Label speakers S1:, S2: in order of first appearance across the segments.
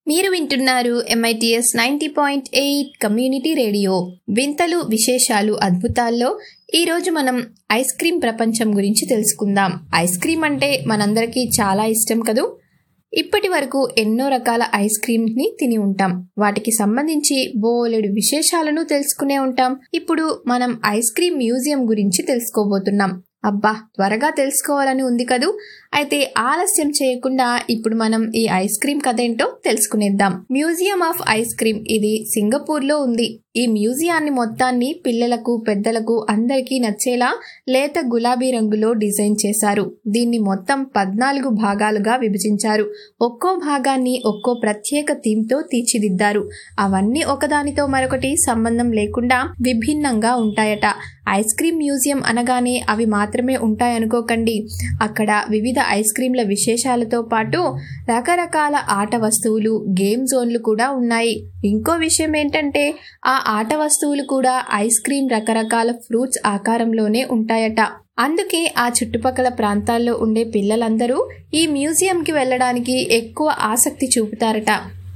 S1: మీరు వింటున్నారు MITS ninety point eight community radio వింతలు విశేషాలు అద్భుతాల్లో ఈ రోజు మనం ఐస్ క్రీమ్ ప్రపంచం గురించి తెలుసుకుందాం ఐస్ క్రీమ్ అంటే మనందరికీ చాలా ఇష్టం కదూ ఇప్పటి వరకు ఎన్నో రకాల ఐస్ క్రీమ్స్ ని తిని ఉంటాం వాటికి సంబంధించి బోలెడు విశేషాలను తెలుసుకునే ఉంటాం ఇప్పుడు మనం ఐస్ క్రీమ్ మ్యూజియం గురించి తెలుసుకోబోతున్నాం అబ్బా త్వరగా తెలుసుకోవాలని ఉంది కదూ అయితే ఆలస్యం చేయకుండా ఇప్పుడు మనం ఈ ఐస్ క్రీమ్ కథ ఏంటో తెలుసుకునేద్దాం మ్యూజియం ఆఫ్ ఐస్ క్రీమ్ ఇది సింగపూర్ లో ఉంది ఈ మ్యూజియాన్ని మొత్తాన్ని పిల్లలకు పెద్దలకు అందరికీ నచ్చేలా లేత గులాబీ రంగులో డిజైన్ చేశారు దీన్ని మొత్తం పద్నాలుగు భాగాలుగా విభజించారు ఒక్కో భాగాన్ని ఒక్కో ప్రత్యేక థీమ్ తో తీర్చిదిద్దారు అవన్నీ ఒకదానితో మరొకటి సంబంధం లేకుండా విభిన్నంగా ఉంటాయట ఐస్ క్రీమ్ మ్యూజియం అనగానే అవి మాత్రమే ఉంటాయనుకోకండి అక్కడ వివిధ ఐస్ క్రీంల విశేషాలతో పాటు రకరకాల ఆట వస్తువులు గేమ్ జోన్లు కూడా ఉన్నాయి ఇంకో విషయం ఏంటంటే ఆ ఆట వస్తువులు కూడా ఐస్ క్రీమ్ రకరకాల ఫ్రూట్స్ ఆకారంలోనే ఉంటాయట అందుకే ఆ చుట్టుపక్కల ప్రాంతాల్లో ఉండే పిల్లలందరూ ఈ మ్యూజియంకి వెళ్ళడానికి ఎక్కువ ఆసక్తి చూపుతారట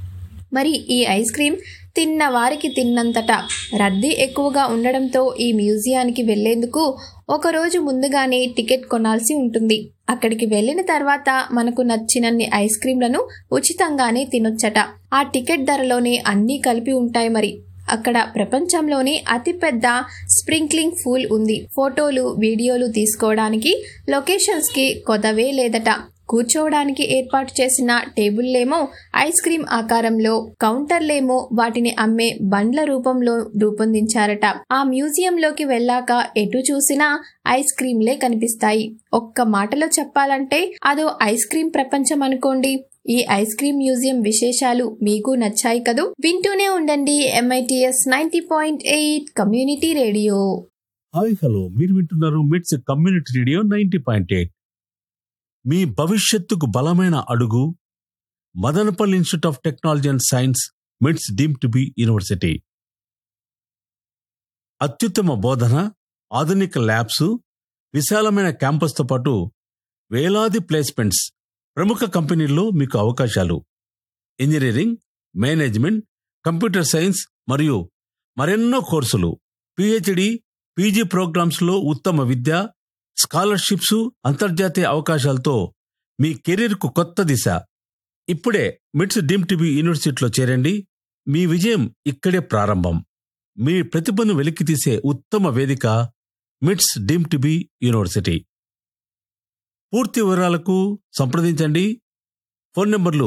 S1: మరి ఈ ఐస్ క్రీమ్ తిన్న వారికి తిన్నంతట రద్దీ ఎక్కువగా ఉండడంతో ఈ మ్యూజియానికి వెళ్లేందుకు ఒకరోజు ముందుగానే టికెట్ కొనాల్సి ఉంటుంది అక్కడికి వెళ్ళిన తర్వాత మనకు నచ్చినన్ని ఐస్ క్రీంలను ఉచితంగానే తినొచ్చట ఆ టికెట్ ధరలోనే అన్నీ కలిపి ఉంటాయి మరి అక్కడ ప్రపంచంలోనే అతిపెద్ద స్ప్రింక్లింగ్ పూల్ ఉంది ఫోటోలు వీడియోలు తీసుకోవడానికి లొకేషన్స్కి కొదవే లేదట కూర్చోవడానికి ఏర్పాటు చేసిన టేబుల్లేమో ఐస్ క్రీమ్ ఆకారంలో కౌంటర్లేమో వాటిని అమ్మే బండ్ల రూపంలో రూపొందించారట ఆ మ్యూజియంలోకి వెళ్ళాక ఎటు చూసినా ఐస్ క్రీంలే కనిపిస్తాయి ఒక్క మాటలో చెప్పాలంటే అదో ఐస్ క్రీమ్ ప్రపంచం అనుకోండి ఈ ఐస్ క్రీమ్ మ్యూజియం విశేషాలు మీకు నచ్చాయి కదూ వింటూనే ఉండండి MITS ninety point eight community radio
S2: hi hello మీరు వింటున్నారు MITS community radio ninety point eight మీ భవిష్యత్తుకు బలమైన అడుగు Madanapalle Institute of Technology and Science MITS Deemed to be University అత్యుత్తమ బోధన ఆధునిక ల్యాబ్స్ విశాలమైన క్యాంపస్తో పాటు వేలాది ప్లేస్మెంట్స్ ప్రముఖ కంపెనీల్లో మీకు అవకాశాలు ఇంజనీరింగ్ మేనేజ్మెంట్ కంప్యూటర్ సైన్స్ మరియు మరెన్నో కోర్సులు పిహెచ్డి పీజీ ప్రోగ్రామ్స్లో ఉత్తమ విద్య స్కాలర్షిప్స్ అంతర్జాతీయ అవకాశాలతో మీ కెరీర్కు కొత్త దిశ ఇప్పుడే మిట్స్ డీమ్ టీవీ యూనివర్సిటీలో చేరండి మీ విజయం ఇక్కడే ప్రారంభం మీ ప్రతిభను వెలికితీసే ఉత్తమ వేదిక మిట్స్ డీమ్ టీవీ యూనివర్సిటీ పూర్తి వివరాలకు సంప్రదించండి ఫోన్ నంబర్లు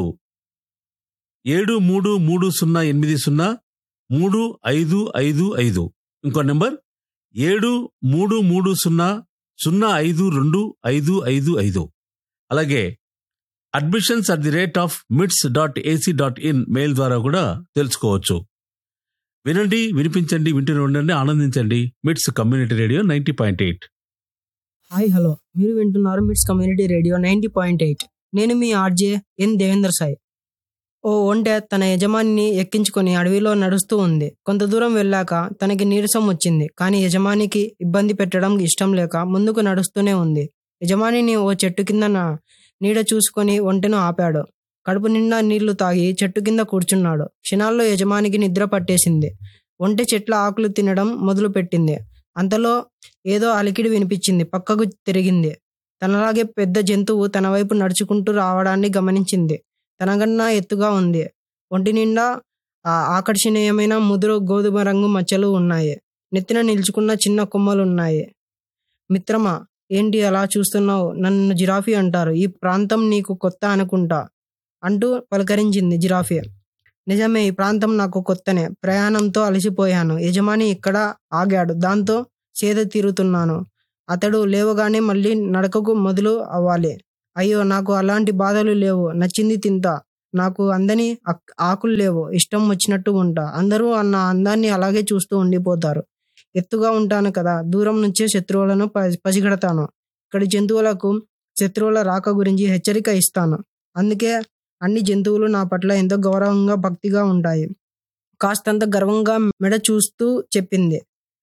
S2: ఏడు మూడు మూడు సున్నా ఎనిమిది సున్నా మూడు ఐదు ఐదు ఐదు ఇంకో నెంబర్ ఏడు మూడు మూడు సున్నా సున్నా ఐదు రెండు ఐదు ఐదు ఐదు అలాగే admissions at the rate of MITS dot AC dot in mail ద్వారా కూడా తెలుసుకోవచ్చు వినండి వినిపించండి వింటూనే ఉండండి ఆనందించండి MITS community radio ninety point eight
S3: hi hello మీరు వింటున్నారు MITS community radio ninety point eight నేను మీ ఆర్జే ఎన్ దేవేంద్ర సాయి ఓ ఒంటె తన యజమానిని ఎక్కించుకొని అడవిలో నడుస్తూ ఉంది కొంత దూరం వెళ్ళాక తనకి నీరసం వచ్చింది కానీ యజమానికి ఇబ్బంది పెట్టడం ఇష్టం లేక ముందుకు నడుస్తూనే ఉంది యజమానిని ఓ చెట్టు కింద నా- నీడ చూసుకొని ఒంటెను ఆపాడు కడుపు నిండా నీళ్లు తాగి చెట్టు కింద కూర్చున్నాడు క్షణాల్లో యజమానికి నిద్ర పట్టేసింది ఒంటె చెట్ల ఆకులు తినడం మొదలుపెట్టింది అంతలో ఏదో అలికిడి వినిపించింది పక్కకు తిరిగింది తనలాగే పెద్ద జంతువు తన వైపు నడుచుకుంటూ రావడాన్ని గమనించింది తనకన్నా ఎత్తుగా ఉంది ఒంటి నిండా ఆ ఆకర్షణీయమైన ముదురు గోధుమ రంగు మచ్చలు ఉన్నాయి నెత్తిన నిల్చుకున్న చిన్న కొమ్మలు ఉన్నాయి మిత్రమా ఏంటి అలా చూస్తున్నావు నన్ను జిరాఫీ అంటారు ఈ ప్రాంతం నీకు కొత్త అనుకుంటా అంటూ పలకరించింది జిరాఫీ నిజమే ఈ ప్రాంతం నాకు కొత్తనే ప్రయాణంతో అలసిపోయాను యజమాని ఇక్కడ ఆగాడు దాంతో సేద తీరుతున్నాను అతడు లేవగానే మళ్ళీ నడకకు మొదలు అవ్వాలి అయ్యో నాకు అలాంటి బాధలు లేవు నచ్చింది తింటా నాకు అందని అక్- ఆకులు లేవు ఇష్టం వచ్చినట్టు ఉంటా అందరూ నా అందాన్ని అలాగే చూస్తూ ఉండిపోతారు ఎత్తుగా ఉంటాను కదా దూరం నుంచే శత్రువులను ప- పసిగడతాను ఇక్కడి జంతువులకు శత్రువుల రాక గురించి హెచ్చరిక ఇస్తాను అందుకే అన్ని జంతువులు నా పట్ల ఎంతో గౌరవంగా భక్తిగా ఉంటాయి కాస్తంత గర్వంగా మెడ చూస్తూ చెప్పింది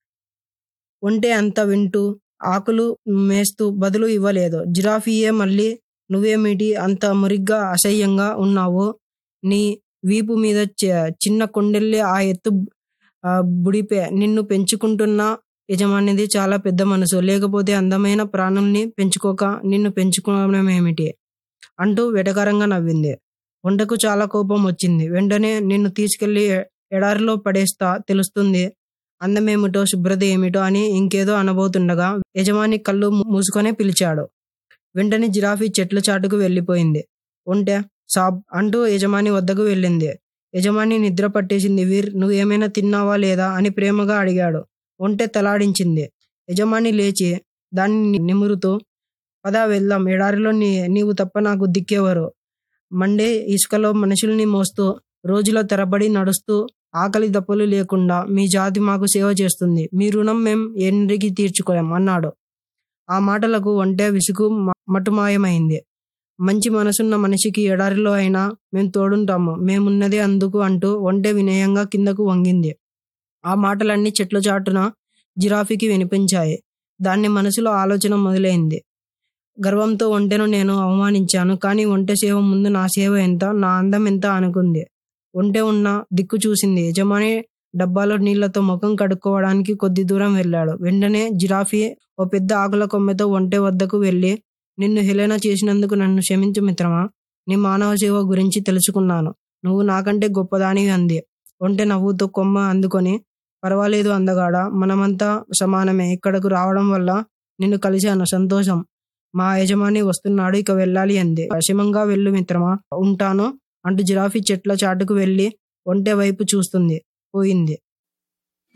S3: ఒంటే అంత వింటూ ఆకులు మేస్తూ బదులు ఇవ్వలేదు జిరాఫీయే మళ్ళీ నువ్వేమిటి అంత మురిగ్గా అసహ్యంగా ఉన్నావు నీ వీపు మీద చ- చిన్న కొండెల్లి ఆ ఎత్తు ఆ, బుడిపే నిన్ను పెంచుకుంటున్న యజమానిది చాలా పెద్ద మనసు లేకపోతే అందమైన ప్రాణుల్ని పెంచుకోక నిన్ను పెంచుకోవడం ఏమిటి అంటూ వెటకారంగా నవ్వింది వంటకు చాలా కోపం వచ్చింది వెంటనే నిన్ను తీసుకెళ్లి ఎ- ఎడారిలో పడేస్తా తెలుస్తుంది అందమేమిటో శుభ్రత ఏమిటో అని ఇంకేదో అనబోతుండగా యజమాని కళ్ళు మూ- మూసుకొనే పిలిచాడు వెంటనే జిరాఫీ చెట్ల చాటుకు వెళ్ళిపోయింది ఒంటె సాబ్ అంటూ యజమాని వద్దకు వెళ్ళింది యజమాని నిద్ర పట్టేసింది వీర్ నువ్వు ఏమైనా తిన్నావా లేదా అని ప్రేమగా అడిగాడు ఒంటె తలాడించింది యజమాని లేచి దాన్ని నిమురుతూ పద వెళ్దాం ఎడారిలో నీ నీవు తప్ప నాకు దిక్కేవారు మండే ఇసుకలో మనుషుల్ని మోస్తూ రోజుల తరబడి నడుస్తూ ఆకలి దప్పులు లేకుండా మీ జాతి మాకు సేవ చేస్తుంది మీ రుణం మేం ఎన్రికి తీర్చుకోలేం అన్నాడు ఆ మాటలకు ఒంటె విసుగు మ- మటుమాయమైంది మంచి మనసున్న మనిషికి ఎడారిలో అయినా మేం తోడుంటాము మేమున్నదే అందుకు అంటూ ఒంటె వినయంగా కిందకు వంగింది ఆ మాటలన్నీ చెట్ల చాటున జిరాఫీకి వినిపించాయి దాన్ని మనసులో ఆలోచన మొదలైంది గర్వంతో ఒంటెను నేను అవమానించాను కానీ ఒంటె సేవ ముందు నా సేవ ఎంత నా అందం ఎంత అనుకుంది ఒంటె ఉన్న దిక్కు చూసింది యజమాని డబ్బాలో నీళ్లతో ముఖం కడుక్కోవడానికి కొద్ది దూరం వెళ్ళాడు వెంటనే జిరాఫీ ఓ పెద్ద ఆకుల కొమ్మెతో ఒంటె వద్దకు వెళ్ళి నిన్ను హేళన చేసినందుకు నన్ను క్షమించు మిత్రమా నీ మానవ సేవ గురించి తెలుసుకున్నాను నువ్వు నాకంటే గొప్పదానివి అంది ఒంటె నవ్వుతో కొమ్మ అందుకొని పర్వాలేదు అందగాడ మనమంతా సమానమే ఇక్కడకు రావడం వల్ల నిన్ను కలిశాను సంతోషం మా యజమాని వస్తున్నాడు ఇక వెళ్ళాలి అంది క్షేమంగా వెళ్ళు మిత్రమా ఉంటాను అంటూ జిరాఫీ చెట్ల చాటుకు వెళ్ళి ఒంటె వైపు చూస్తుంది పోయింది